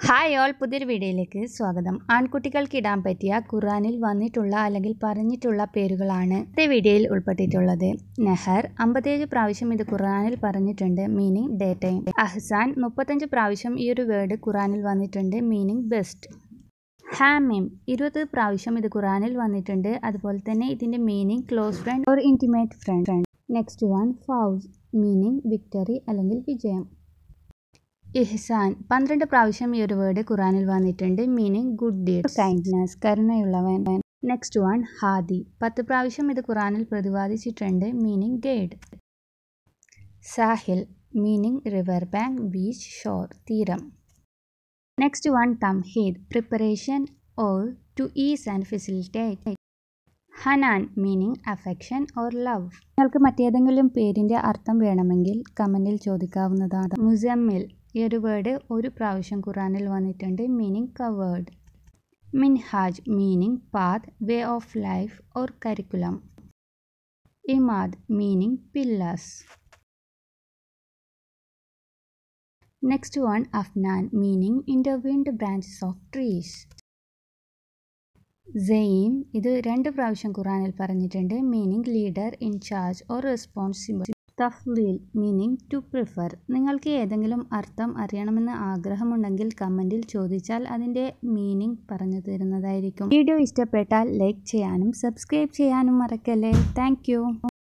hi all പുതിയൊരു വീഡിയോയിലേക്ക് സ്വാഗതം ആൺകുട്ടികൾക്ക് ഇടാൻ പറ്റിയ ഖുറാനിൽ വന്നിട്ടുള്ള അല്ലെങ്കിൽ പറഞ്ഞിട്ടുള്ള പേരുകളാണ് ഇന്നത്തെ വീഡിയോയിൽ ഉൾപ്പെട്ടിട്ടുള്ളത് നെഹർ അമ്പത്തേഴ് പ്രാവശ്യം ഇത് ഖുറാനിൽ പറഞ്ഞിട്ടുണ്ട് മീനിങ് ഡേ ടൈം അഹ്സാൻ മുപ്പത്തഞ്ച് പ്രാവശ്യം ഈ ഒരു വേർഡ് ഖുറാനിൽ വന്നിട്ടുണ്ട് മീനിങ് ബെസ്റ്റ് ഹാമിം ഇരുപത് പ്രാവശ്യം ഇത് ഖുറാനിൽ വന്നിട്ടുണ്ട് അതുപോലെ തന്നെ ഇതിൻ്റെ meaning close friend or intimate friend next one ഫൗസ് മീനിങ് വിക്ടറി അല്ലെങ്കിൽ വിജയം ഇഹ്സാൻ പന്ത്രണ്ട് പ്രാവശ്യം ഈ ഒരു വേർഡ് ഖുറാനിൽ വന്നിട്ടുണ്ട് മീനിങ് ഗുഡ് ഡീഡ് കൈൻഡ്നെസ് കരുണയുള്ളവൻ നെക്സ്റ്റ് വൺ ഹാദി പത്ത് പ്രാവശ്യം ഇത് ഖുറാനിൽ പ്രതിപാദിച്ചിട്ടുണ്ട് മീനിങ് ഗൈഡ് സാഹിൽ meaning river bank beach shore തീരം നെക്സ്റ്റ് വൺ തംഹീദ് preparation or to ease and facilitate ഹനാൻ മീനിങ് അഫെക്ഷൻ ഓർ ലവ് നിങ്ങൾക്ക് മറ്റേതെങ്കിലും പേരിൻ്റെ അർത്ഥം വേണമെങ്കിൽ കമൻറ്റിൽ ചോദിക്കാവുന്നതാണ് മുസമ്മിൽ ഈ ഒരു വേർഡ് ഒരു പ്രാവശ്യം ഖുറാനിൽ വന്നിട്ടുണ്ട് മീനിങ് കവേർഡ് മിൻഹാജ് meaning path way of life or curriculum ഇമാദ് മീനിങ് പില്ലസ് നെക്സ്റ്റ് വൺ അഫ്നാൻ meaning intertwined branches of trees same ഇത് രണ്ട് പ്രാവശ്യം ഖുറാനിൽ പറഞ്ഞിട്ടുണ്ട് meaning leader in-charge or responsible തഫ്ലീൽ മീനിങ് ടു പ്രിഫർ നിങ്ങൾക്ക് ഏതെങ്കിലും അർത്ഥം അറിയണമെന്ന് ആഗ്രഹമുണ്ടെങ്കിൽ കമൻറ്റിൽ ചോദിച്ചാൽ അതിൻ്റെ മീനിങ് പറഞ്ഞു തരുന്നതായിരിക്കും വീഡിയോ ഇഷ്ടപ്പെട്ടാൽ ലൈക്ക് ചെയ്യാനും സബ്സ്ക്രൈബ് ചെയ്യാനും മറക്കല്ലേ താങ്ക്